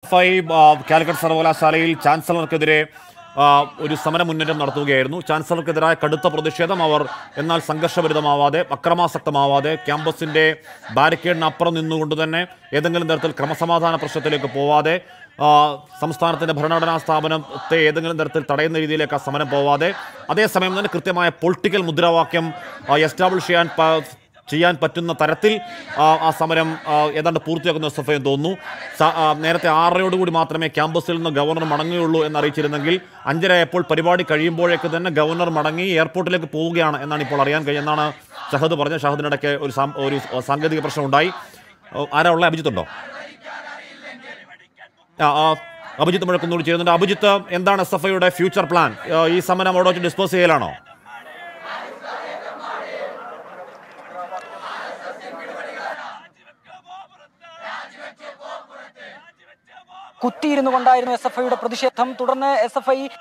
F I Calicut സർവകലാശാലയിൽ ചാൻസലർക്കെതിരെ ആ, ഒരു സമര മുന്നേറ്റം നടത്തുകയായിരുന്നു ചാൻസലർക്കെതിരായ കടുത്ത പ്രതിഷേധം അവർ എന്നാൽ സംഘർഷഭരിതമാവാതെ അക്രമാസക്തമാവാതെ ക്യാമ്പസിന്റെ ബാരിക്കേഡിനപ്പുറം നിന്നുകൊണ്ട് തന്നെ ഏതെങ്കിലും തരത്തിൽ ക്രമസമാധാന പ്രശ്നത്തിലേക്ക് പോവാതെ ആ, സംസ്ഥാനത്തിന്റെ ഭരണഘടനാ സ്ഥാപനത്തെ ഏതെങ്കിലും തരത്തിൽ തടയുന്ന രീതിയിലേക്ക് ആ സമരം പോവാതെ അതേസമയം തന്നെ കൃത്യമായ പൊളിറ്റിക്കൽ മുദ്രാവാക്യം എസ്റ്റാബ്ലിഷ് ചെയ്യാൻ പ- ചെയ്യാൻ പറ്റുന്ന തരത്തിൽ ആ, ആ സമരം ആ, ഏതാണ്ട് പൂർത്തിയാക്കുന്ന എസ് എഫ് ഐ തോന്നുന്നു സ- ആ, നേരത്തെ ആറരയോടുകൂടി മാത്രമേ ക്യാമ്പസിൽ നിന്ന് ഗവർണർ മടങ്ങുകയുള്ളൂ എന്നറിയിച്ചിരുന്നെങ്കിൽ അഞ്ചരയപ്പോൾ പരിപാടി കഴിയുമ്പോഴേക്ക് തന്നെ ഗവർണർ മടങ്ങി എയർപോർട്ടിലേക്ക് പോവുകയാണ് എന്നാണ് ഇപ്പോൾ അറിയാൻ കഴിയും എന്നാണ് ഷഹദ് പറഞ്ഞത് ഷഹദിനിടയ്ക്ക് ഒരു സാം- ഒരു സാങ്കേതിക പ്രശ്നം ഉണ്ടായി ഓ, ആരാ ഉള്ള അഭിജിത്തുണ്ടോ ആ, ആ, അഭിജിത്ത് മുഴക്കുന്നൂർ ചെയ്യുന്നുണ്ട് അഭിജിത്ത് എന്താണ് എസ് എഫ് ഐയുടെ ഫ്യൂച്ചർ പ്ലാൻ ആ, ഈ സമരം അവിടെ വെച്ച് ഡിസ്പോസ് ചെയ്യലാണോ കുത്തിയിരുന്നു കൊണ്ടായിരുന്നു എസ് എഫ് ഐയുടെ പ്രതിഷേധം തുടർന്ന് എസ് എഫ് ഐ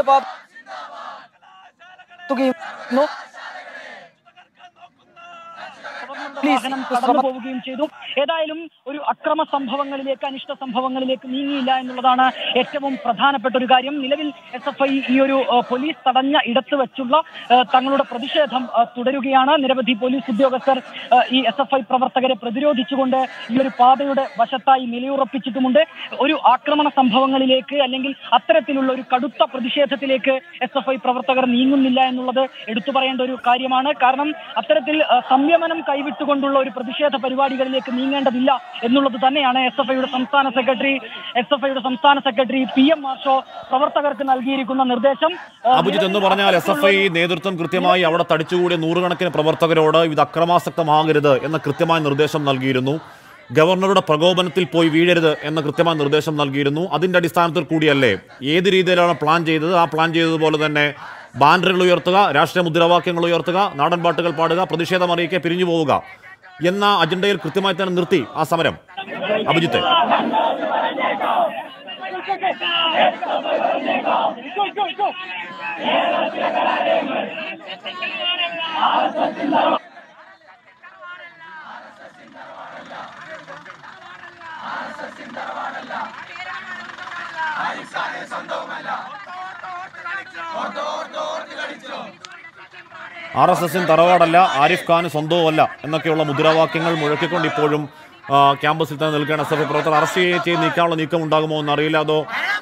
വാഹനം കടന്നു പോവുകയും ചെയ്തു ഏതായാലും ഒരു അക്രമ സംഭവങ്ങളിലേക്ക് അനിഷ്ട സംഭവങ്ങളിലേക്ക് നീങ്ങിയില്ല എന്നുള്ളതാണ് ഏറ്റവും പ്രധാനപ്പെട്ട ഒരു കാര്യം നിലവിൽ എസ് എഫ് ഐ ഈ ഒരു ഏഹ്, പോലീസ് തടഞ്ഞ ഇടത്ത് വെച്ചുള്ള ഏഹ്, തങ്ങളുടെ പ്രതിഷേധം ഏഹ്, തുടരുകയാണ് നിരവധി പോലീസ് ഉദ്യോഗസ്ഥർ ഏഹ്, ഈ എസ് എഫ് ഐ പ്രവർത്തകരെ പ്രതിരോധിച്ചുകൊണ്ട് ഈ ഒരു പാതയുടെ വശത്തായി നിലയുറപ്പിച്ചിട്ടുമുണ്ട് ഒരു ആക്രമണ സംഭവങ്ങളിലേക്ക് അല്ലെങ്കിൽ അത്തരത്തിലുള്ള ഒരു കടുത്ത പ്രതിഷേധത്തിലേക്ക് എസ് എഫ് ഐ പ്രവർത്തകർ നീങ്ങുന്നില്ല എന്നുള്ളത് എടുത്തു പറയേണ്ട ഒരു കാര്യമാണ് കാരണം അത്തരത്തിൽ ഏഹ്, സംയമനം കൈവിട്ടുകൊണ്ടുള്ള ഒരു പ്രതിഷേധ പരിപാടികളിലേക്ക് നീങ്ങേണ്ടതില്ല എന്നുള്ളത് തന്നെയാണ് എസ് എഫ് ഐയുടെ സംസ്ഥാന സെക്രട്ടറി എസ് എഫ് ഐയുടെ സംസ്ഥാന സെക്രട്ടറി പി എം മാഷോ പ്രവർത്തകർക്ക് നൽകിയിരിക്കുന്ന നിർദ്ദേശം ഏഹ്, അഭിജിത്ത് എന്ന് പറഞ്ഞാൽ എസ് എഫ് ഐ നേതൃത്വം കൃത്യമായി അവിടെ തടിച്ചുകൂടിയ നൂറുകണക്കിന് പ്രവർത്തകരോട് ഇത് അക്രമാസക്തമാകരുത് എന്ന കൃത്യമായ നിർദ്ദേശം നൽകിയിരുന്നു ഗവർണറുടെ പ്രകോപനത്തിൽ പോയി വീഴരുത് എന്ന കൃത്യമായ നിർദ്ദേശം നൽകിയിരുന്നു അതിന്റെ അടിസ്ഥാനത്തിൽ കൂടിയല്ലേ ഏത് രീതിയിലാണ് പ്ലാൻ ചെയ്തത് ആ പ്ലാൻ ചെയ്തതുപോലെ തന്നെ ബാനറുകൾ ഉയർത്തുക രാഷ്ട്രീയ മുദ്രാവാക്യങ്ങൾ ഉയർത്തുക നാടൻ പാട്ടുകൾ പാടുക പ്രതിഷേധം അറിയിക്കുക പിരിഞ്ഞു പോവുക എന്ന അജണ്ടയിൽ കൃത്യമായി തന്നെ നിർത്തി ആ സമരം അഭിജിത്ത് ആർ എസ് എസിന് തറവാടല്ല ആരിഫ് ഖാന് സ്വന്തവുമല്ല എന്നൊക്കെയുള്ള മുദ്രാവാക്യങ്ങൾ മുഴക്കിക്കൊണ്ട് ഇപ്പോഴും ആ, ക്യാമ്പസിൽ തന്നെ നിൽക്കുകയാണ് എസ് എഫ് ഐ പ്രവർത്തകർ അറസ്റ്റ് ചെയ്ത് നീക്കാനുള്ള നീക്കം ഉണ്ടാകുമോ എന്നറിയില്ല അതോ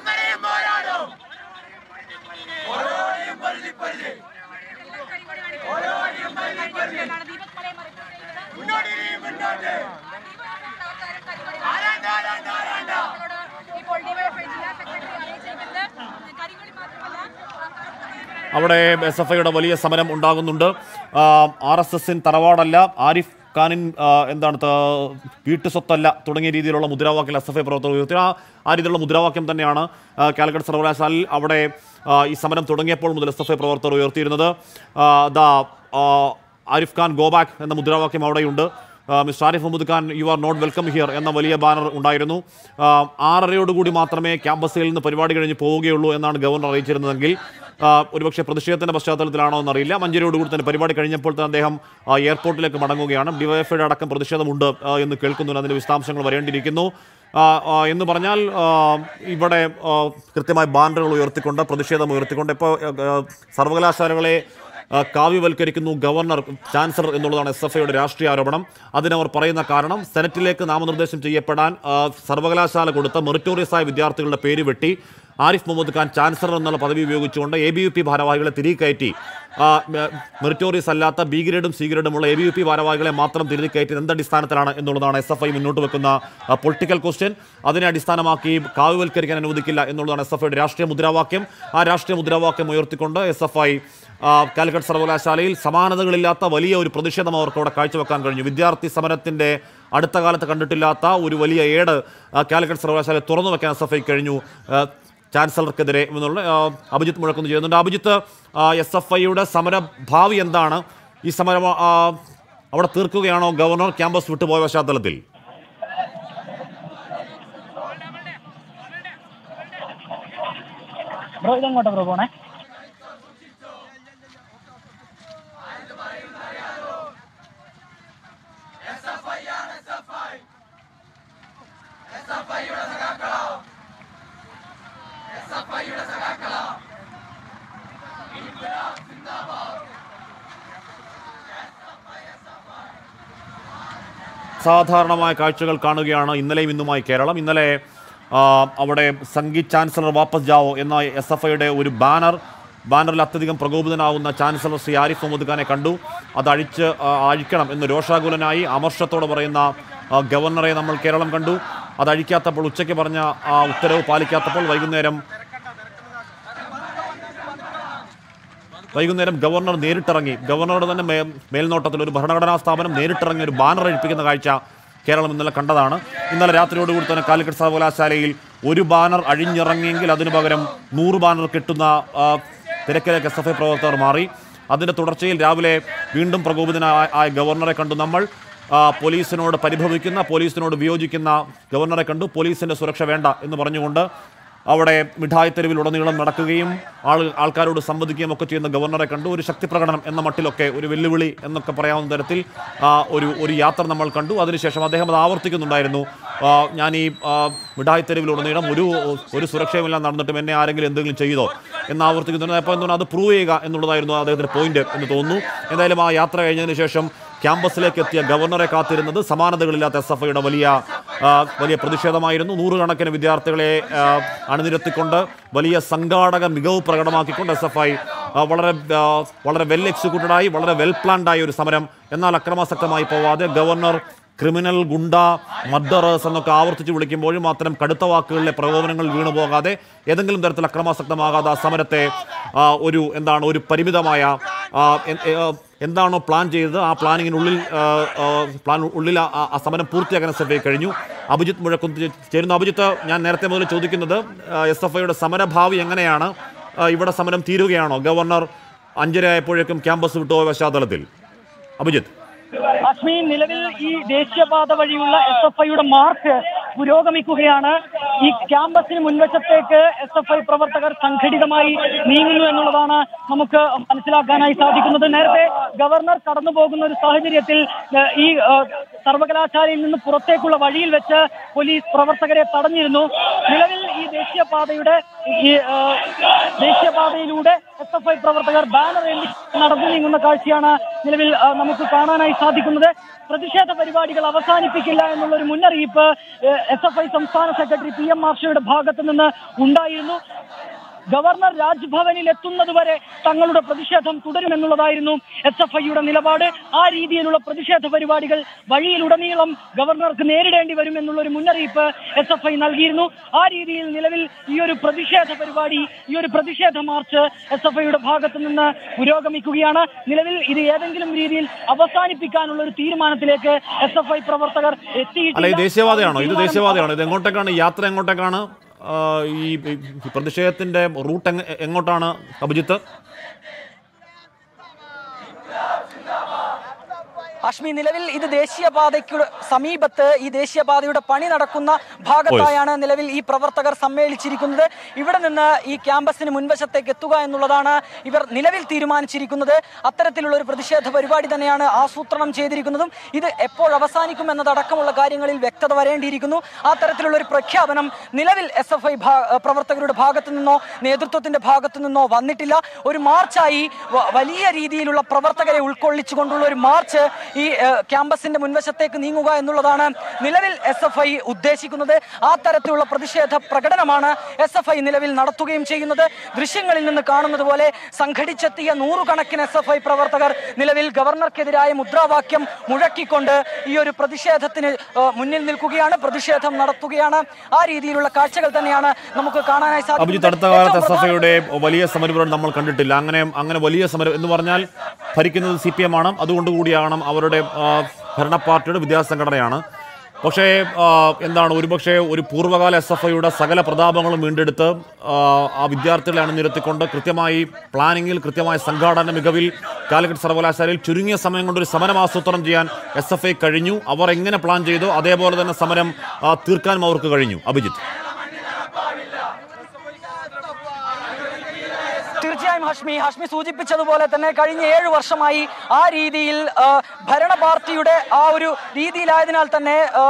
ഇപ്പോൾ ഡിവൈഎഫ്ഐ ജില്ലാ സെക്രട്ടറി അറിയിച്ചിരിക്കുന്നത് കരിങ്കൊടി മാത്രമല്ല അവിടെ എസ് എഫ് ഐയുടെ വലിയ സമരം ഉണ്ടാകുന്നുണ്ട് ആർ എസ് എസിൻ തറവാടല്ല ആരിഫ് ഖാനിൻ ആ, എന്താണ് ത- വീട്ടുസ്വത്തല്ല തുടങ്ങിയ രീതിയിലുള്ള മുദ്രാവാക്യം എസ് എഫ് ഐ പ്രവർത്തകർ ഉയർത്തി ആ ആ രീതിയിലുള്ള മുദ്രാവാക്യം തന്നെയാണ് ആ, കാലിക്കറ്റ് സർവകലാശാലയിൽ അവിടെ ആ, ഈ സമരം തുടങ്ങിയപ്പോൾ മുതൽ എസ് എഫ് ഐ പ്രവർത്തകർ ഉയർത്തിയിരുന്നത് ആ, ദാ ആ, ആരിഫ് ഖാൻ ഗോബാക്ക് എന്ന മുദ്രാവാക്യം അവിടെയുണ്ട് ആ, mister Arif Muhammad Khan you are not welcome here എന്ന വലിയ ബാനർ ഉണ്ടായിരുന്നു ആ, ആറരയോടുകൂടി മാത്രമേ ക്യാമ്പസിൽ നിന്ന് പരിപാടി കഴിഞ്ഞ് പോവുകയുള്ളൂ എന്നാണ് ഗവർണർ അറിയിച്ചിരുന്നതെങ്കിൽ ആ, ഒരുപക്ഷെ പ്രതിഷേധത്തിന്റെ പശ്ചാത്തലത്തിലാണോ എന്നറിയില്ല മഞ്ചേരിയോടുകൂടി തന്നെ പരിപാടി കഴിഞ്ഞപ്പോൾ തന്നെ അദ്ദേഹം ആ, എയർപോർട്ടിലേക്ക് മടങ്ങുകയാണ് ഡിവൈഎഫ്ഐയുടെ അടക്കം പ്രതിഷേധമുണ്ട് ആ, എന്ന് കേൾക്കുന്നു അതിന്റെ വിശദാംശങ്ങൾ വരേണ്ടിയിരിക്കുന്നു ആ, ആ, എന്ന് പറഞ്ഞാൽ ആ, ഇവിടെ ആ, കൃത്യമായി ബാനറുകൾ ഉയർത്തിക്കൊണ്ട് പ്രതിഷേധം ഉയർത്തിക്കൊണ്ട് ഇപ്പോൾ ആ, സർവകലാശാലകളെ ആ, കാവ്യവൽക്കരിക്കുന്നു ഗവർണർ ചാൻസലർ എന്നുള്ളതാണ് എസ് എഫ് ഐയുടെ രാഷ്ട്രീയ ആരോപണം അതിനവർ പറയുന്ന കാരണം സെനറ്റിലേക്ക് നാമനിർദ്ദേശം ചെയ്യപ്പെടാൻ ആ, സർവകലാശാല കൊടുത്ത മെറിറ്റോറിയസ് ആയ വിദ്യാർത്ഥികളുടെ പേര് വെട്ടി ആരിഫ് മുഹമ്മദ് ഖാൻ ചാൻസലർ എന്നുള്ള പദവി ഉപയോഗിച്ചുകൊണ്ട് എ ബി യു പി ഭാരവാഹികളെ തിരികെ കയറ്റി ആ, മെ- മെറിറ്റോറിയസ് അല്ലാത്ത ബി ഗ്രേഡും സി ഗ്രേഡും ഉള്ള എ ബി യു പി ഭാരവാഹികളെ മാത്രം തിരികെ കയറ്റിയത് എന്തടിസ്ഥാനത്തിലാണ് എന്നുള്ളതാണ് എസ് എഫ് ഐ മുന്നോട്ട് വെക്കുന്ന പൊളിറ്റിക്കൽ ക്വസ്റ്റ്യൻ അതിനെ അടിസ്ഥാനമാക്കി കാവ്യവൽക്കരിക്കാൻ അനുവദിക്കില്ല എന്നുള്ളതാണ് എസ് എഫ് ഐയുടെ രാഷ്ട്രീയ മുദ്രാവാക്യം ആ രാഷ്ട്രീയ മുദ്രാവാക്യം ഉയർത്തിക്കൊണ്ട് എസ് എഫ് ഐ കാലിക്കറ്റ് സർവകലാശാലയിൽ സമാനതകളില്ലാത്ത വലിയ ഒരു പ്രതിഷേധം അവർക്ക് അവിടെ കാഴ്ചവെക്കാൻ കഴിഞ്ഞു വിദ്യാർത്ഥി സമരത്തിന്റെ അടുത്ത കാലത്ത് കണ്ടിട്ടില്ലാത്ത ഒരു വലിയ ഏട് ആ, കാലിക്കറ്റ് സർവകലാശാല തുറന്നു വെക്കാൻ എസ് എഫ് ഐ കഴിഞ്ഞു ആ, ചാൻസലർക്കെതിരെ എന്നുള്ള ആ, അഭിജിത്ത് മുഴക്കുന്നു ചെയ്യുന്നുണ്ട് അഭിജിത്ത് എസ് എഫ് ഐയുടെ സമര ഭാവി എന്താണ് ഈ സമരം ആ, അവിടെ തീർക്കുകയാണോ ഗവർണർ ക്യാമ്പസ് വിട്ടുപോയ പശ്ചാത്തലത്തിൽ ബ്രോ ഇതെങ്ങോട്ടാ ബ്രോ പോണേ സാധാരണമായ കാഴ്ചകൾ കാണുകയാണ് ഇന്നലെയും ഇന്നുമായി കേരളം ഇന്നലെ ആ, അവിടെ സംഗീത് ചാൻസലർ വാപ്പസ് ജാവോ എന്ന എസ് എഫ് ഐയുടെ ഒരു ബാനർ ബാനറിൽ അത്യധികം പ്രകോപിതനാവുന്ന ചാൻസലർ ശ്രീ ആരിഫ് മുഹമ്മദ് ഖാനെ കണ്ടു അത് അഴിച്ച് ആ, അഴിക്കണം എന്ന് രോഷാകുലനായി അമർഷത്തോടെ പറയുന്ന ആ, ഗവർണറെ നമ്മൾ കേരളം കണ്ടു അത് അഴിക്കാത്തപ്പോൾ ഉച്ചയ്ക്ക് പറഞ്ഞ ആ ഉത്തരവ് പാലിക്കാത്തപ്പോൾ വൈകുന്നേരം വൈകുന്നേരം ഗവർണർ നേരിട്ടിറങ്ങി ഗവർണറുടെ തന്നെ മേ മേൽനോട്ടത്തിൽ ഒരു ഭരണഘടനാ സ്ഥാപനം നേരിട്ടിറങ്ങി ഒരു ബാനർ അഴിപ്പിക്കുന്ന കാഴ്ച കേരളം ഇന്നലെ കണ്ടതാണ് ഇന്നലെ രാത്രിയോടുകൂടി തന്നെ കാലിക്കറ്റ് സർവകലാശാലയിൽ ഒരു ബാനർ അഴിഞ്ഞിറങ്ങിയെങ്കിൽ അതിനു പകരം നൂറ് ബാനർ കെട്ടുന്ന ആ, തിരക്കിലേക്ക് എസ് എഫ് ഐ പ്രവർത്തകർ മാറി അതിൻ്റെ തുടർച്ചയിൽ രാവിലെ വീണ്ടും പ്രകോപിതനായ ആയ ഗവർണറെ കണ്ടു നമ്മൾ ആ, പോലീസിനോട് പരിഭവിക്കുന്ന പോലീസിനോട് വിയോജിക്കുന്ന ഗവർണറെ കണ്ടു പോലീസിൻ്റെ സുരക്ഷ വേണ്ട എന്ന് പറഞ്ഞുകൊണ്ട് അവിടെ മിഠായി തെരുവിൽ ഉടനീളം നടക്കുകയും ആൾ ആൾക്കാരോട് സംവദിക്കുകയും ഒക്കെ ചെയ്യുന്ന ഗവർണറെ കണ്ടു ഒരു ശക്തി പ്രകടനം എന്ന മട്ടിലൊക്കെ ഒരു വെല്ലുവിളി എന്നൊക്കെ പറയാവുന്ന തരത്തിൽ ആ, ഒരു ഒരു യാത്ര നമ്മൾ കണ്ടു അതിനുശേഷം അദ്ദേഹം അത് ആവർത്തിക്കുന്നുണ്ടായിരുന്നു ആ, ഞാൻ ഈ ആ, മിഠായി തെരുവിൽ ഉടനീളം ഒരു ഒരു സുരക്ഷയുമില്ല നടന്നിട്ടും എന്നെ ആരെങ്കിലും എന്തെങ്കിലും ചെയ്തോ എന്ന് ആവർത്തിക്കുന്നുണ്ട് അപ്പോൾ എന്തുകൊണ്ട് അത് പ്രൂവ് ചെയ്യുക എന്നുള്ളതായിരുന്നു അദ്ദേഹത്തിൻ്റെ പോയിന്റ് എന്ന് തോന്നുന്നു എന്തായാലും ആ യാത്ര കഴിഞ്ഞതിന് ശേഷം ക്യാമ്പസിലേക്ക് എത്തിയ ഗവർണറെ കാത്തിരുന്നത് സമാനതകളില്ലാത്ത എസ് എഫ് ഐയുടെ വലിയ ആ, വലിയ പ്രതിഷേധമായിരുന്നു നൂറുകണക്കിന് വിദ്യാർത്ഥികളെ ആ, അണിനിരത്തിക്കൊണ്ട് വലിയ സംഘാടക മികവ് പ്രകടമാക്കിക്കൊണ്ട് എസ് എഫ് ഐ വളരെ ആ, വളരെ വെൽ എക്സിക്യൂട്ടഡായി വളരെ വെൽ പ്ലാൻഡായ ഒരു സമരം എന്നാൽ അക്രമാസക്തമായി പോവാതെ ഗവർണർ ക്രിമിനൽ ഗുണ്ട മർഡറേഴ്സ് എന്നൊക്കെ ആവർത്തിച്ച് വിളിക്കുമ്പോഴും മാത്രം കടുത്ത വാക്കുകളിലെ പ്രകോപനങ്ങൾ വീണു പോകാതെ ഏതെങ്കിലും തരത്തിൽ അക്രമാസക്തമാകാതെ ആ സമരത്തെ ആ, ഒരു എന്താണ് ഒരു പരിമിതമായ ആ, എ- എ- ആ, എന്താണോ പ്ലാൻ ചെയ്തത് ആ പ്ലാനിങ്ങിനുള്ളിൽ ആ, ആ, പ്ലാൻ ഉള്ളിൽ ആ- ആ- ആ സമരം പൂർത്തിയാക്കാൻ എസ് എഫ് ഐ കഴിഞ്ഞു അഭിജിത്ത് മുഴക്കുന്ന് ചേരുന്നു അഭിജിത്ത് ഞാൻ നേരത്തെ മുതൽ ചോദിക്കുന്നത് എസ് എഫ് ഐയുടെ സമരഭാവി എങ്ങനെയാണ് ആ, ഇവിടെ സമരം തീരുകയാണോ ഗവർണർ അഞ്ചരയായപ്പോഴേക്കും ക്യാമ്പസ് വിട്ടുപോയ പശ്ചാത്തലത്തിൽ അഭിജിത്ത് അശ്മി നിലവിൽ ഈ ദേശീയപാത വഴിയുള്ള എസ് എഫ് ഐയുടെ മാർച്ച് പുരോഗമിക്കുകയാണ് ഈ ക്യാമ്പസിന് മുൻവശത്തേക്ക് എസ് എഫ് ഐ പ്രവർത്തകർ സംഘടിതമായി നീങ്ങുന്നു എന്നുള്ളതാണ് നമുക്ക് മനസ്സിലാക്കാനായി സാധിക്കുന്നത് നേരത്തെ ഗവർണർ കടന്നു പോകുന്ന ഒരു സാഹചര്യത്തിൽ ഏഹ്, ഈ ഏഹ്, സർവകലാശാലയിൽ നിന്ന് പുറത്തേക്കുള്ള വഴിയിൽ വെച്ച് പോലീസ് പ്രവർത്തകരെ തടഞ്ഞിരുന്നു നിലവിൽ ഈ ദേശീയപാതയുടെ ഈ ഏഹ്, ദേശീയപാതയിലൂടെ എസ് എഫ് ഐ പ്രവർത്തകർ ബാനർ ഏന്തി നടന്നു നീങ്ങുന്ന കാഴ്ചയാണ് നിലവിൽ ആ, നമുക്ക് കാണാനായി സാധിക്കുന്നത് പ്രതിഷേധ പരിപാടികൾ അവസാനിപ്പിക്കില്ല എന്നുള്ള ഒരു മുന്നറിയിപ്പ് എസ് എഫ് ഐ സംസ്ഥാന സെക്രട്ടറി പി എം മാർഷയുടെ ഭാഗത്തു നിന്ന് ഉണ്ടായിരുന്നു ഗവർണർ രാജ്ഭവനിൽ എത്തുന്നതുവരെ തങ്ങളുടെ പ്രതിഷേധം തുടരുമെന്നുള്ളതായിരുന്നു എസ് എഫ് ഐയുടെ നിലപാട് ആ രീതിയിലുള്ള പ്രതിഷേധ പരിപാടികൾ വഴിയിലുടനീളം ഗവർണർക്ക് നേരിടേണ്ടി വരും എന്നുള്ള ഒരു മുന്നറിയിപ്പ് എസ് എഫ് ഐ നൽകിയിരുന്നു ആ രീതിയിൽ നിലവിൽ ഈ ഒരു പ്രതിഷേധ പരിപാടി ഈ ഒരു പ്രതിഷേധ മാർച്ച് എസ് എഫ് ഐയുടെ ഭാഗത്തു നിന്ന് പുരോഗമിക്കുകയാണ് നിലവിൽ ഇത് ഏതെങ്കിലും രീതിയിൽ അവസാനിപ്പിക്കാനുള്ള ഒരു തീരുമാനത്തിലേക്ക് എസ് എഫ് ഐ പ്രവർത്തകർ അല്ല എത്തിയിട്ടില്ല ഇത് ദേശീയപാതയാണോ ഇത് ദേശീയപാതയാണോ ഇത് എങ്ങോട്ടേക്കാണ് യാത്ര എങ്ങോട്ടേക്കാണ് ആ, ഈ ഈ പ്രതിഷേധത്തിന്റെ റൂട്ട് എങ്ങ- എങ്ങോട്ടാണ് അഭിജിത്ത് അഷ്മി നിലവിൽ ഇത് ദേശീയപാതയ്ക്ക് സമീപത്ത് ഈ ദേശീയപാതയുടെ പണി നടക്കുന്ന ഭാഗത്തായാണ് നിലവിൽ ഈ പ്രവർത്തകർ സമ്മേളിച്ചിരിക്കുന്നത് ഇവിടെ നിന്ന് ഈ ക്യാമ്പസിന് മുൻവശത്തേക്ക് എത്തുക എന്നുള്ളതാണ് ഇവർ നിലവിൽ തീരുമാനിച്ചിരിക്കുന്നത് അത്തരത്തിലുള്ള ഒരു പ്രതിഷേധ പരിപാടി തന്നെയാണ് ആസൂത്രണം ചെയ്തിരിക്കുന്നതും ഇത് എപ്പോൾ അവസാനിക്കും എന്നതടക്കമുള്ള കാര്യങ്ങളിൽ വ്യക്തത വരേണ്ടിയിരിക്കുന്നു ആ തരത്തിലുള്ള ഒരു പ്രഖ്യാപനം നിലവിൽ എസ് എഫ് ഐ പ്രവർത്തകരുടെ ഭാഗത്തു നിന്നോ നേതൃത്വത്തിന്റെ ഭാഗത്തു നിന്നോ വന്നിട്ടില്ല ഒരു മാർച്ചായി വ- വലിയ രീതിയിലുള്ള പ്രവർത്തകരെ ഉൾക്കൊള്ളിച്ചുകൊണ്ടുള്ള ഒരു മാർച്ച് ഈ ഏഹ്, ക്യാമ്പസിന്റെ മുൻവശത്തേക്ക് നീങ്ങുക എന്നുള്ളതാണ് നിലവിൽ എസ് എഫ് ഐ ഉദ്ദേശിക്കുന്നത് ആ തരത്തിലുള്ള പ്രതിഷേധ പ്രകടനമാണ് എസ് എഫ് ഐ നിലവിൽ നടത്തുകയും ചെയ്യുന്നത് ദൃശ്യങ്ങളിൽ നിന്ന് കാണുന്നത് പോലെ സംഘടിച്ചെത്തിയ നൂറുകണക്കിന് എസ് എഫ് ഐ പ്രവർത്തകർ നിലവിൽ ഗവർണർക്കെതിരായ മുദ്രാവാക്യം മുഴക്കിക്കൊണ്ട് ഈ ഒരു പ്രതിഷേധത്തിന് ഏഹ്, മുന്നിൽ നിൽക്കുകയാണ് പ്രതിഷേധം നടത്തുകയാണ് ആ രീതിയിലുള്ള കാഴ്ചകൾ തന്നെയാണ് നമുക്ക് കാണാനായി അഭിജിത്ത് അടുത്ത കാലത്ത് എസ് എഫ് ഐയുടെ വലിയ സമരപരിപാടി നമ്മൾ കണ്ടിട്ടില്ല അങ്ങനെ അങ്ങനെ വലിയ സമരം എന്ന് പറഞ്ഞാൽ ഭരിക്കുന്നത് സി പി എം ആണ് അതുകൊണ്ട് കൂടിയാണ് അവരുടെ ആ, ഭരണ പാർട്ടിയുടെ വിദ്യാർത്ഥി സംഘടനയാണ് പക്ഷേ ആ, എന്താണ് ഒരുപക്ഷെ ഒരു പൂർവ്വകാല എസ് എഫ് ഐയുടെ സകല പ്രതാപങ്ങളും വീണ്ടെടുത്ത് ആ, ആ വിദ്യാർത്ഥികളെ അണിനിരത്തിക്കൊണ്ട് കൃത്യമായി പ്ലാനിങ്ങിൽ കൃത്യമായ സംഘാടന മികവിൽ കാലിക്കറ്റ് സർവകലാശാലയിൽ ചുരുങ്ങിയ സമയം കൊണ്ട് ഒരു സമരം ആസൂത്രണം ചെയ്യാൻ എസ് എഫ് ഐ കഴിഞ്ഞു അവർ എങ്ങനെ പ്ലാൻ ചെയ്തോ അതേപോലെ തന്നെ സമരം ആ, തീർക്കാനും അവർക്ക് കഴിഞ്ഞു അഭിജിത്ത് തീർച്ചയായും ഹഷ്മി ഹഷ്മി സൂചിപ്പിച്ചതുപോലെ തന്നെ കഴിഞ്ഞ ഏഴു വർഷമായി ആ രീതിയിൽ ആ, ഭരണ പാർട്ടിയുടെ ആ ഒരു രീതിയിലായതിനാൽ തന്നെ ആ,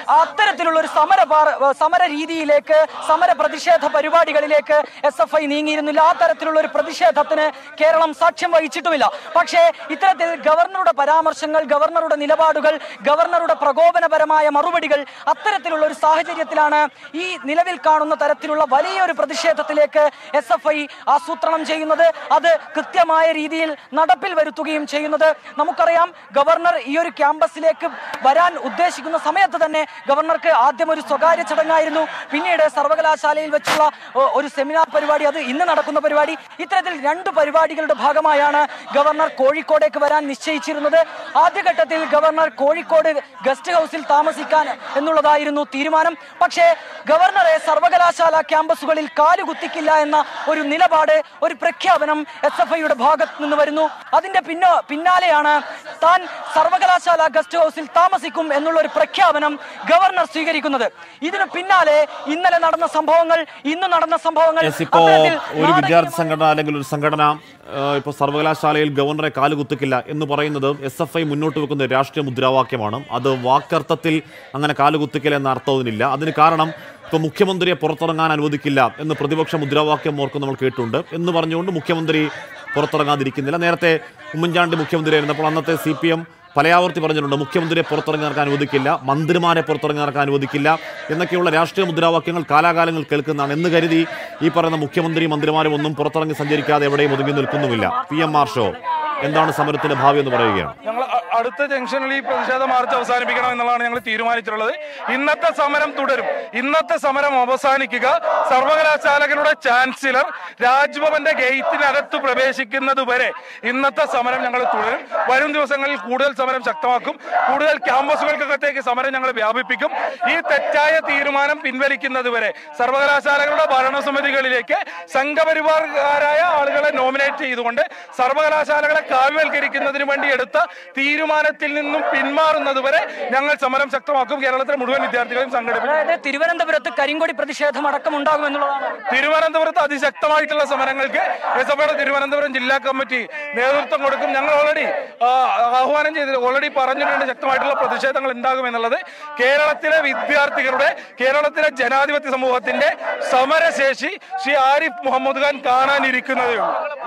അത്തരത്തിലുള്ള ഒരു സമര പാർ- സമര രീതിയിലേക്ക് സമര പ്രതിഷേധ പരിപാടികളിലേക്ക് എസ് എഫ് ഐ നീങ്ങിയിരുന്നില്ല ആ തരത്തിലുള്ള ഒരു പ്രതിഷേധത്തിന് കേരളം സാക്ഷ്യം വഹിച്ചിട്ടുമില്ല പക്ഷേ ഇത്തരത്തിൽ ഗവർണറുടെ പരാമർശങ്ങൾ ഗവർണറുടെ നിലപാടുകൾ ഗവർണറുടെ പ്രകോപനപരമായ മറുപടികൾ അത്തരത്തിലുള്ള ഒരു സാഹചര്യത്തിലാണ് ഈ നിലവിൽ കാണുന്ന തരത്തിലുള്ള വലിയൊരു പ്രതിഷേധത്തിലേക്ക് എസ് എഫ് ഐ ആസൂത്രണം ചെയ്യുന്നത് അത് കൃത്യമായ രീതിയിൽ നടപ്പിൽ വരുത്തുകയും ചെയ്യുന്നത് നമുക്കറിയാം ഗവർണർ ഈ ഒരു ക്യാമ്പസിലേക്ക് വരാൻ ഉദ്ദേശിക്കുന്ന സമയത്ത് തന്നെ ഗവർണർക്ക് ആദ്യം ഒരു സ്വകാര്യ ചടങ്ങായിരുന്നു പിന്നീട് സർവകലാശാലയിൽ വെച്ചുള്ള ഒ- ഒരു സെമിനാർ പരിപാടി അത് ഇന്ന് നടക്കുന്ന പരിപാടി ഇത്തരത്തിൽ രണ്ട് പരിപാടികളുടെ ഭാഗമായാണ് ഗവർണർ കോഴിക്കോടേക്ക് വരാൻ നിശ്ചയിച്ചിരുന്നത് ആദ്യഘട്ടത്തിൽ ഗവർണർ കോഴിക്കോട് ഗസ്റ്റ് ഹൗസിൽ താമസിക്കാൻ എന്നുള്ളതായിരുന്നു തീരുമാനം പക്ഷേ ഗവർണറെ സർവകലാശാല ക്യാമ്പസുകളിൽ കാലുകുത്തിക്കില്ല എന്ന ഒരു നിലപാട് ഒരു പ്രഖ്യാപനം എസ് എഫ് ഐയുടെ ഭാഗത്ത് നിന്ന് വരുന്നു അതിന്റെ പിന്നോ പിന്നാലെയാണ് താൻ സർവകലാശാല ഗസ്റ്റ് ഹൗസിൽ താമസിക്കും എന്നുള്ള ഒരു പ്രഖ്യാപനം ഗവർണർ സ്വീകരിക്കുന്നത് ഇതിനു പിന്നാലെ ഇന്നലെ നടന്ന സംഭവങ്ങൾ ഇന്ന് നടന്ന സംഭവങ്ങൾ യെസ് ഇപ്പോ അത്തരത്തിൽ ഒരു വിദ്യാർത്ഥി നാടകീയമായ- സംഘടന അല്ലെങ്കിൽ ഒരു സംഘടന ഏഹ്, ഇപ്പോൾ സർവകലാശാലയിൽ ഗവർണറെ കാലുകുത്തിക്കില്ല എന്ന് പറയുന്നത് എസ് എഫ് ഐ മുന്നോട്ട് വെക്കുന്ന ഒരു രാഷ്ട്രീയ മുദ്രാവാക്യമാണ് അത് വാക്കർത്ഥത്തിൽ അങ്ങനെ കാലുകുത്തിക്കില്ല എന്ന അർത്ഥവുമില്ല അതിന് കാരണം ഇപ്പോൾ മുഖ്യമന്ത്രിയെ പുറത്തിറങ്ങാൻ അനുവദിക്കില്ല എന്ന് പ്രതിപക്ഷ മുദ്രാവാക്യം ഓർക്കും നമ്മൾ കേട്ടിട്ടുണ്ട് എന്ന് പറഞ്ഞുകൊണ്ട് മുഖ്യമന്ത്രി പുറത്തിറങ്ങാതിരിക്കുന്നില്ല നേരത്തെ ഉമ്മൻചാണ്ടി മുഖ്യമന്ത്രിയായിരുന്നപ്പോൾ അന്നത്തെ സി പി എം പലയാവർത്തി പറഞ്ഞിട്ടുണ്ട് മുഖ്യമന്ത്രിയെ പുറത്തിറങ്ങി നടക്കാൻ അനുവദിക്കില്ല മന്ത്രിമാരെ പുറത്തിറങ്ങി നടക്കാൻ അനുവദിക്കില്ല എന്നൊക്കെയുള്ള രാഷ്ട്രീയ മുദ്രാവാക്യങ്ങൾ കാലാകാലങ്ങൾ കേൾക്കുന്നതാണ് എന്ന് കരുതി ഈ പറയുന്ന മുഖ്യമന്ത്രി മന്ത്രിമാരും ഒന്നും പുറത്തിറങ്ങി സഞ്ചരിക്കാതെ എവിടെയും ഒതുങ്ങി നിൽക്കുന്നുമില്ല പി എം ആർ ഷോ എന്താണ് സമരത്തിന്റെ ഭാവി എന്ന് പറയുകയാണ് ഞങ്ങൾ അ- അടുത്ത ജംഗ്ഷനിൽ ഈ പ്രതിഷേധ മാർച്ച് അവസാനിപ്പിക്കണം എന്നുള്ളതാണ് ഞങ്ങൾ തീരുമാനിച്ചിട്ടുള്ളത് ഇന്നത്തെ സമരം തുടരും ഇന്നത്തെ സമരം അവസാനിക്കുക സർവകലാശാലകളുടെ ചാൻസലർ രാജ്ഭവന്റെ ഗേറ്റിനകത്ത് പ്രവേശിക്കുന്നത് വരെ ഇന്നത്തെ സമരം ഞങ്ങൾ തുടരും വരും ദിവസങ്ങളിൽ കൂടുതൽ സമരം ശക്തമാക്കും കൂടുതൽ ക്യാമ്പസുകൾക്കകത്തേക്ക് സമരം ഞങ്ങൾ വ്യാപിപ്പിക്കും ഈ തെറ്റായ തീരുമാനം പിൻവലിക്കുന്നത് വരെ സർവകലാശാലകളുടെ ഭരണസമിതികളിലേക്ക് സംഘപരിവാർകാരായ ആളുകളെ നോമിനേറ്റ് ചെയ്തുകൊണ്ട് സർവകലാശാലകളെ കാവ്യവൽക്കരിക്കുന്നതിന് വേണ്ടി എടുത്ത തീരുമാനത്തിൽ നിന്നും പിന്മാറുന്നത് വരെ ഞങ്ങൾ സമരം ശക്തമാക്കും കേരളത്തിലെ മുഴുവൻ വിദ്യാർത്ഥികളെയും സംഘടിപ്പിക്കും അതായത് തിരുവനന്തപുരത്ത് കരിങ്കൊടി പ്രതിഷേധം അടക്കം ഉണ്ടാകുമെന്നുള്ളതാണ് തിരുവനന്തപുരത്ത് അതിശക്തമായിട്ടുള്ള സമരങ്ങൾക്ക് എസ് എഫ് തിരുവനന്തപുരം ജില്ലാ കമ്മിറ്റി നേതൃത്വം കൊടുക്കും ഞങ്ങൾ ഓൾറെഡി ആഹ്വാനം ചെയ്ത് ഓൾറെഡി പറഞ്ഞിട്ടുണ്ട് ശക്തമായിട്ടുള്ള പ്രതിഷേധങ്ങൾ ഉണ്ടാകുമെന്നുള്ളത് കേരളത്തിലെ വിദ്യാർത്ഥികളുടെ കേരളത്തിലെ ജനാധിപത്യ സമൂഹത്തിന്റെ സമരശേഷി ശ്രീ ആരിഫ് മുഹമ്മദ് ഖാൻ കാണാനിരിക്കുന്നതേ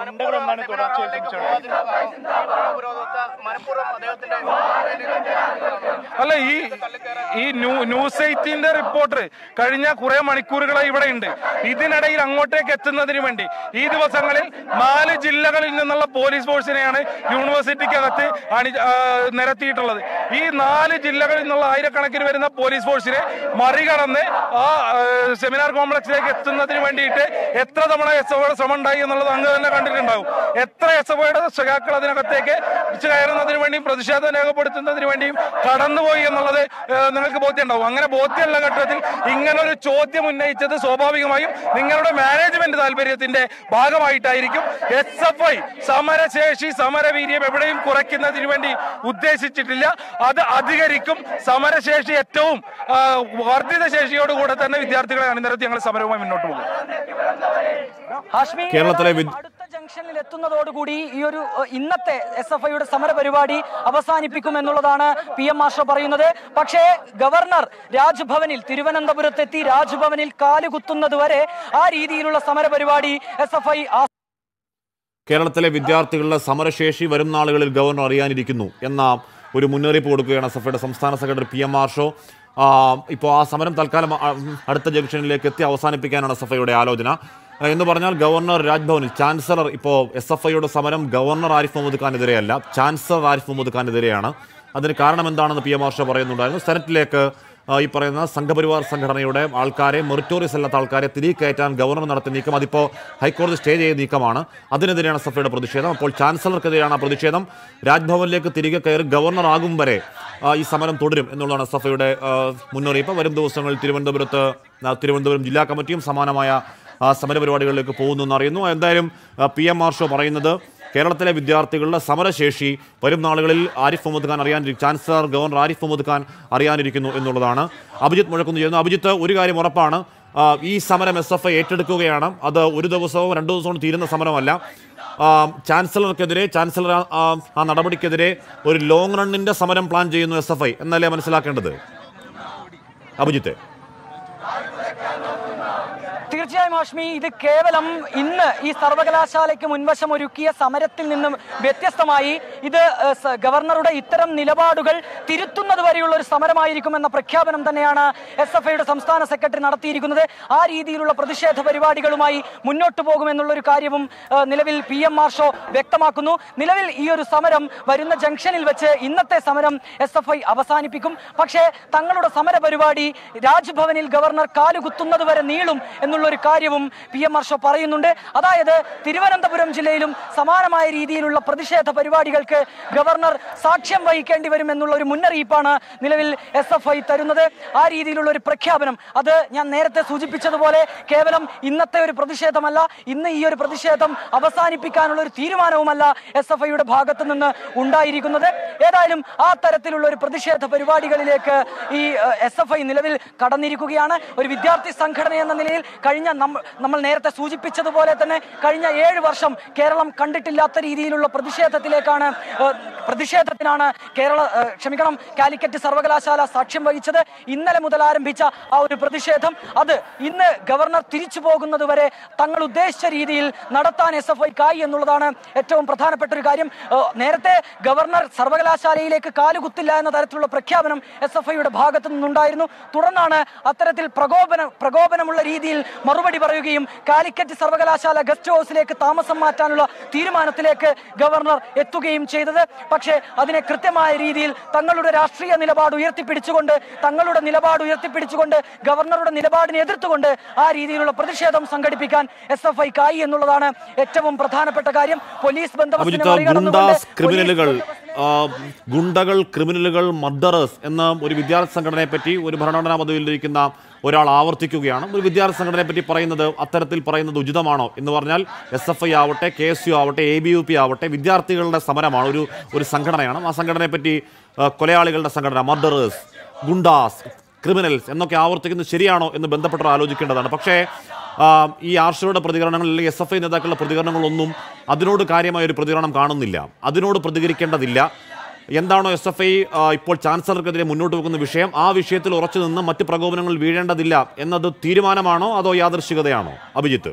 ഉള്ളൂ അല്ല ഈ ഈ ന്യൂ- ന്യൂസ് എയ്റ്റീന്റെ റിപ്പോർട്ടർ കഴിഞ്ഞ കുറെ മണിക്കൂറുകളായി ഇവിടെ ഉണ്ട് ഇതിനിടയിൽ അങ്ങോട്ടേക്ക് എത്തുന്നതിന് വേണ്ടി ഈ ദിവസങ്ങളിൽ നാല് ജില്ലകളിൽ നിന്നുള്ള പോലീസ് ഫോഴ്സിനെയാണ് യൂണിവേഴ്സിറ്റിക്കകത്ത് അണി ആ, നിരത്തിയിട്ടുള്ളത് ഈ നാല് ജില്ലകളിൽ നിന്നുള്ള ആയിരക്കണക്കിന് വരുന്ന പോലീസ് ഫോഴ്സിനെ മറികടന്ന് ആ ആ, സെമിനാർ കോംപ്ലക്സിലേക്ക് എത്തുന്നതിന് വേണ്ടിയിട്ട് എത്ര തവണ എസ് ഒയുടെ ശ്രമം ഉണ്ടായി എന്നുള്ളത് അങ്ങ് തന്നെ കണ്ടിട്ടുണ്ടാവും എത്ര എസ് ഒയുടെ സഖാക്കൾ അതിനകത്തേക്ക് പിടിച്ചു കയറുന്നതിന് വേണ്ടിയും പ്രതിഷേധം രേഖപ്പെടുത്തുന്നതിന് വേണ്ടിയും കടന്നുപോയി എന്നുള്ളത് ഏഹ്, നിങ്ങൾക്ക് ബോധ്യമുണ്ടാവും അങ്ങനെ ബോധ്യമുള്ള ഘട്ടത്തിൽ ഇങ്ങനൊരു ചോദ്യം ഉന്നയിച്ചത് സ്വാഭാവികമായും നിങ്ങളുടെ മാനേജ്മെന്റ് താല്പര്യത്തിന്റെ ഭാഗമായിട്ടായിരിക്കും എസ് എഫ് ഐ സമരശേഷി സമരവീര്യം എവിടെയും കുറയ്ക്കുന്നതിന് വേണ്ടി ഉദ്ദേശിച്ചിട്ടില്ല അത് അധികരിക്കും സമരശേഷി ഏറ്റവും ആ, വർദ്ധിത ശേഷിയോടുകൂടെ തന്നെ വിദ്യാർത്ഥികളെ അണിനിരത്തി ഞങ്ങൾ സമരവുമായി മുന്നോട്ട് പോകും ഹാഷ്മി കേരളത്തിലെ ഏതായാലും വിദ്- അടുത്ത ജംഗ്ഷനിൽ എത്തുന്നതോടുകൂടി ഈ ഒരു ഏഹ്, ഇന്നത്തെ എസ് എഫ് ഐയുടെ സമര പരിപാടി അവസാനിപ്പിക്കും എന്നുള്ളതാണ് പി എം മാഷ പറയുന്നത് പക്ഷേ ഗവർണർ രാജ്ഭവനിൽ തിരുവനന്തപുരത്തെത്തി രാജ്ഭവനിൽ കാലുകുത്തുന്നത് വരെ ആ രീതിയിലുള്ള സമര പരിപാടി എസ് എഫ് ഐ കേരളത്തിലെ വിദ്യാർത്ഥികളുടെ സമരശേഷി വരും നാളുകളിൽ ഗവർണർ അറിയാനിരിക്കുന്നു എന്ന ഒരു മുന്നറിയിപ്പ് കൊടുക്കുകയാണ് സഫയുടെ സംസ്ഥാന secretary P M Arsho ആ, ഇപ്പോൾ ആ സമരം തൽക്കാലം ആ, അടുത്ത ജംഗ്ഷനിലേക്ക് എത്തി അവസാനിപ്പിക്കാനാണ് സഫയുടെ ആലോചന ആ, എന്ന് പറഞ്ഞാൽ ഗവർണർ രാജ്ഭവനിൽ ചാൻസലർ ഇപ്പോൾ എസ് എഫ് ഐയുടെ സമരം ഗവർണർ ആരിഫ് മുഹമ്മദ് ഖാനെതിരെയല്ല ചാൻസലർ ആരിഫ് മുഹമ്മദ് ഖാനെതിരെയാണ് അതിന് കാരണം എന്താണെന്ന് പി എം ആർ ഷോ പറയുന്നുണ്ടായിരുന്നു സെനറ്റിലേക്ക് ആ, ഈ പറയുന്ന സംഘപരിവാർ സംഘടനയുടെ ആൾക്കാരെ മെറിറ്റോറിയസ് അല്ലാത്ത ആൾക്കാരെ തിരികെ കയറ്റാൻ ഗവർണർ നടത്തിയ നീക്കം അതിപ്പോൾ ഹൈക്കോടതി സ്റ്റേ ചെയ്ത നീക്കമാണ് അതിനെതിരെയാണ് സഫയുടെ പ്രതിഷേധം അപ്പോൾ ചാൻസലർക്കെതിരെയാണ് ആ പ്രതിഷേധം രാജ്ഭവനിലേക്ക് തിരികെ കയറി ഗവർണർ ആകും വരെ ആ, ഈ സമരം തുടരും എന്നുള്ളതാണ് സഫയുടെ ആ, മുന്നറിയിപ്പ് വരും ദിവസങ്ങളിൽ തിരുവനന്തപുരത്ത് ആ, തിരുവനന്തപുരം ജില്ലാ കമ്മിറ്റിയും സമാനമായ ആ, സമരപരിപാടികളിലേക്ക് പോകുന്നു എന്നറിയുന്നു എന്തായാലും പി എം ആർ ഷോ പറയുന്നത് കേരളത്തിലെ വിദ്യാർത്ഥികളുടെ സമരശേഷി വരും നാളുകളിൽ ആരിഫ് മുഹമ്മദ് ഖാൻ അറിയാനിരിക്കും ചാൻസലർ ഗവർണർ ആരിഫ് മുഹമ്മദ് ഖാൻ അറിയാനിരിക്കുന്നു എന്നുള്ളതാണ് അഭിജിത്ത് മുഴക്കുന്നു ചെയ്യുന്നു അഭിജിത്ത് ഒരു കാര്യം ഉറപ്പാണ് ആ, ഈ സമരം എസ് എഫ് ഐ ഏറ്റെടുക്കുകയാണ് അത് ഒരു ദിവസവും രണ്ടു ദിവസവും കൊണ്ട് തീരുന്ന സമരമല്ല ആ, ചാൻസലർക്കെതിരെ ചാൻസലർ ആ- ആ ആ നടപടിക്കെതിരെ ഒരു ലോങ് റണ്ണിന്റെ സമരം പ്ലാൻ ചെയ്യുന്നു എസ് എഫ് ഐ എന്നല്ലേ മനസ്സിലാക്കേണ്ടത് അഭിജിത്ത് തീർച്ചയായും ഹാഷ്മി ഇത് കേവലം ഇന്ന് ഈ സർവകലാശാലയ്ക്ക് മുൻവശം ഒരുക്കിയ സമരത്തിൽ നിന്നും വ്യത്യസ്തമായി ഇത് ഏഹ്, സ- ഗവർണറുടെ ഇത്തരം നിലപാടുകൾ തിരുത്തുന്നത് വരെയുള്ള ഒരു സമരമായിരിക്കുമെന്ന പ്രഖ്യാപനം തന്നെയാണ് എസ് എഫ് ഐയുടെ സംസ്ഥാന സെക്രട്ടറി നടത്തിയിരിക്കുന്നത് ആ രീതിയിലുള്ള പ്രതിഷേധ പരിപാടികളുമായി മുന്നോട്ട് പോകുമെന്നുള്ള ഒരു കാര്യവും ഏഹ്, നിലവിൽ പി എം മാർഷോ വ്യക്തമാക്കുന്നു നിലവിൽ ഈ ഒരു സമരം വരുന്ന ജംഗ്ഷനിൽ വെച്ച് ഇന്നത്തെ സമരം എസ് എഫ് ഐ അവസാനിപ്പിക്കും പക്ഷേ തങ്ങളുടെ സമര പരിപാടി രാജ്ഭവനിൽ ഗവർണർ കാലുകുത്തുന്നത് വരെ നീളും എന്നുള്ള ഒരു കാര്യവും പി എം ഹർഷോ പറയുന്നുണ്ട് അതായത് തിരുവനന്തപുരം ജില്ലയിലും സമാനമായ രീതിയിലുള്ള പ്രതിഷേധ പരിപാടികൾക്ക് ഗവർണർ സാക്ഷ്യം വഹിക്കേണ്ടി വരും എന്നുള്ള ഒരു മുന്നറിയിപ്പാണ് നിലവിൽ എസ് എഫ് ഐ തരുന്നത് ആ രീതിയിലുള്ള ഒരു പ്രഖ്യാപനം അത് ഞാൻ നേരത്തെ സൂചിപ്പിച്ചതുപോലെ കേവലം ഇന്നത്തെ ഒരു പ്രതിഷേധമല്ല ഇന്ന് ഈ ഒരു പ്രതിഷേധം അവസാനിപ്പിക്കാനുള്ള ഒരു തീരുമാനവുമല്ല എസ് എഫ് ഐയുടെ ഭാഗത്തു നിന്ന് ഉണ്ടായിരിക്കുന്നത് ഏതായാലും ആ തരത്തിലുള്ള ഒരു പ്രതിഷേധ പരിപാടികളിലേക്ക് ഈ എസ് എഫ് ഐ നിലവിൽ കടന്നിരിക്കുകയാണ് ഒരു വിദ്യാർത്ഥി സംഘടന എന്ന നിലയിൽ കഴിഞ്ഞ നമ്മ- നമ്മൾ നേരത്തെ സൂചിപ്പിച്ചതുപോലെ തന്നെ കഴിഞ്ഞ ഏഴ് വർഷം കേരളം കണ്ടിട്ടില്ലാത്ത രീതിയിലുള്ള പ്രതിഷേധത്തിലേക്കാണ് ഏഹ്, പ്രതിഷേധത്തിനാണ് കേരള ഏഹ്, ക്ഷമിക്കണം കാലിക്കറ്റ് സർവകലാശാല സാക്ഷ്യം വഹിച്ചത് ഇന്നലെ മുതൽ ആരംഭിച്ച ആ ഒരു പ്രതിഷേധം അത് ഇന്ന് ഗവർണർ തിരിച്ചു പോകുന്നത് വരെ തങ്ങൾ ഉദ്ദേശിച്ച രീതിയിൽ നടത്താൻ എസ് എഫ് ഐക്കായി എന്നുള്ളതാണ് ഏറ്റവും പ്രധാനപ്പെട്ട ഒരു കാര്യം ഏഹ്, നേരത്തെ ഗവർണർ സർവകലാശാലയിലേക്ക് കാലുകുത്തില്ല എന്ന തരത്തിലുള്ള പ്രഖ്യാപനം എസ് എഫ് ഐയുടെ ഭാഗത്തു നിന്നുണ്ടായിരുന്നു തുടർന്നാണ് അത്തരത്തിൽ പ്രകോപന പ്രകോപനമുള്ള രീതിയിൽ മറുപടി പറയുകയും കാലിക്കറ്റ് സർവകലാശാല ഗസ്റ്റ് ഹൗസിലേക്ക് താമസം മാറ്റാനുള്ള തീരുമാനത്തിലേക്ക് ഗവർണർ എത്തുകയും ചെയ്തത് പക്ഷേ അതിനെ കൃത്യമായ രീതിയിൽ തങ്ങളുടെ രാഷ്ട്രീയ നിലപാട് ഉയർത്തിപ്പിടിച്ചുകൊണ്ട് തങ്ങളുടെ നിലപാട് ഉയർത്തിപ്പിടിച്ചുകൊണ്ട് ഗവർണറുടെ നിലപാടിനെ എതിർത്തുകൊണ്ട് ആ രീതിയിലുള്ള പ്രതിഷേധം സംഘടിപ്പിക്കാൻ എസ് എഫ് ഐക്കായി എന്നുള്ളതാണ് ഏറ്റവും പ്രധാനപ്പെട്ട കാര്യം പോലീസ് ബന്ധവസ്ഥയെ അഭിജിത്ത് മറികടന്നുകൊണ്ട് ഗുണ്ടാസ് പോലീസ് ക്രിമിനലുകൾ ആ, ഗുണ്ടകൾ ക്രിമിനലുകൾ മർഡറേഴ്സ് എന്ന ഒരു വിദ്യാർത്ഥി സംഘടനയെ പറ്റി ഒരു ഭരണഘടനാ പദവിയിലിരിക്കുന്ന ഒരാൾ ആവർത്തിക്കുകയാണ് ഒരു വിദ്യാർത്ഥി സംഘടനയെ പറ്റി പറയുന്നത് അത്തരത്തിൽ പറയുന്നത് ഉചിതമാണോ എന്ന് പറഞ്ഞാൽ എസ് എഫ് ഐ ആവട്ടെ കെ എസ് യു ആവട്ടെ എ ബി യു പി ആവട്ടെ വിദ്യാർത്ഥികളുടെ സമരമാണ് ഒരു ഒരു സംഘടനയാണ് ആ സംഘടനയെ പറ്റി ആ, കൊലയാളികളുടെ സംഘടന മർഡറേഴ്സ് ഗുണ്ടാസ് ക്രിമിനൽസ് എന്നൊക്കെ ആവർത്തിക്കുന്നത് ശരിയാണോ എന്ന് ബന്ധപ്പെട്ടവർ ആലോചിക്കേണ്ടതാണ് പക്ഷേ ആ, ഈ ആർഷയുടെ പ്രതികരണങ്ങൾ അല്ലെങ്കിൽ എസ് എഫ് ഐ നേതാക്കളുടെ പ്രതികരണങ്ങളൊന്നും അതിനോട് കാര്യമായ ഒരു പ്രതികരണം കാണുന്നില്ല അതിനോട് പ്രതികരിക്കേണ്ടതില്ല എന്താണോ എസ് എഫ് ഐ ഇപ്പോൾ ചാൻസലർക്കെതിരെ മുന്നോട്ട് വെക്കുന്ന വിഷയം ആ വിഷയത്തിൽ ഉറച്ചു നിന്ന് മറ്റ് പ്രകോപനങ്ങൾ വീഴേണ്ടതില്ല എന്നത് തീരുമാനമാണോ അതോ യാദൃശികതയാണോ അഭിജിത്ത്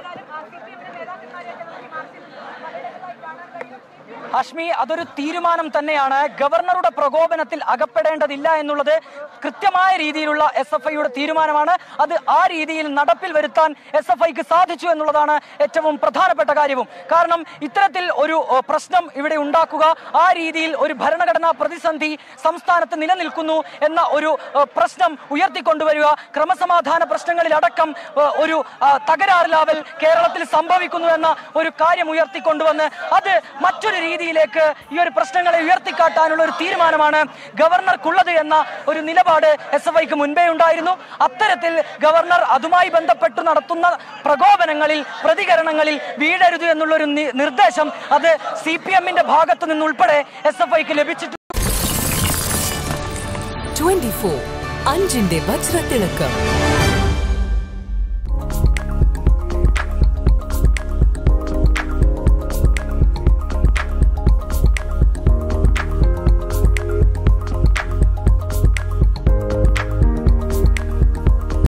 ഹാഷ്മി അതൊരു തീരുമാനം തന്നെയാണ് ഗവർണറുടെ പ്രകോപനത്തിൽ അകപ്പെടേണ്ടതില്ല എന്നുള്ളത് കൃത്യമായ രീതിയിലുള്ള എസ് എഫ് ഐയുടെ തീരുമാനമാണ് അത് ആ രീതിയിൽ നടപ്പിൽ വരുത്താൻ എസ് എഫ് ഐക്ക് സാധിച്ചു എന്നുള്ളതാണ് ഏറ്റവും പ്രധാനപ്പെട്ട കാര്യവും കാരണം ഇത്തരത്തിൽ ഒരു ഏഹ്, പ്രശ്നം ഇവിടെ ഉണ്ടാക്കുക ആ രീതിയിൽ ഒരു ഭരണഘടനാ പ്രതിസന്ധി സംസ്ഥാനത്ത് നിലനിൽക്കുന്നു എന്ന ഒരു ഏഹ്, പ്രശ്നം ഉയർത്തിക്കൊണ്ടുവരിക ക്രമസമാധാന പ്രശ്നങ്ങളിലടക്കം ഏഹ്, ഒരു ആ, തകരാറിലാവൽ കേരളത്തിൽ സംഭവിക്കുന്നു എന്ന ഒരു കാര്യം ഉയർത്തിക്കൊണ്ടുവന്ന് അത് മറ്റൊരു രീതിയിലേക്ക് ഈ ഒരു പ്രശ്നങ്ങളെ ഉയർത്തിക്കാട്ടാനുള്ള ഒരു തീരുമാനമാണ് ഗവർണർക്കുള്ളത് എന്ന ഒരു നിലപാട് എസ് എഫ് ഐക്ക് മുൻപേ ഉണ്ടായിരുന്നു അത്തരത്തിൽ ഗവർണർ അതുമായി ബന്ധപ്പെട്ട് നടത്തുന്ന പ്രകോപനങ്ങളിൽ പ്രതികരണങ്ങളിൽ വീഴരുത് എന്നുള്ള ഒരു നി- നിർദ്ദേശം അത് സി പി എമ്മിന്റെ ഭാഗത്തു നിന്നുൾപ്പെടെ എസ് എഫ് ഐക്ക് ലഭിച്ചിട്ടുണ്ട് 24 അഞ്ചിന്റെ വജ്രത്തിളക്കം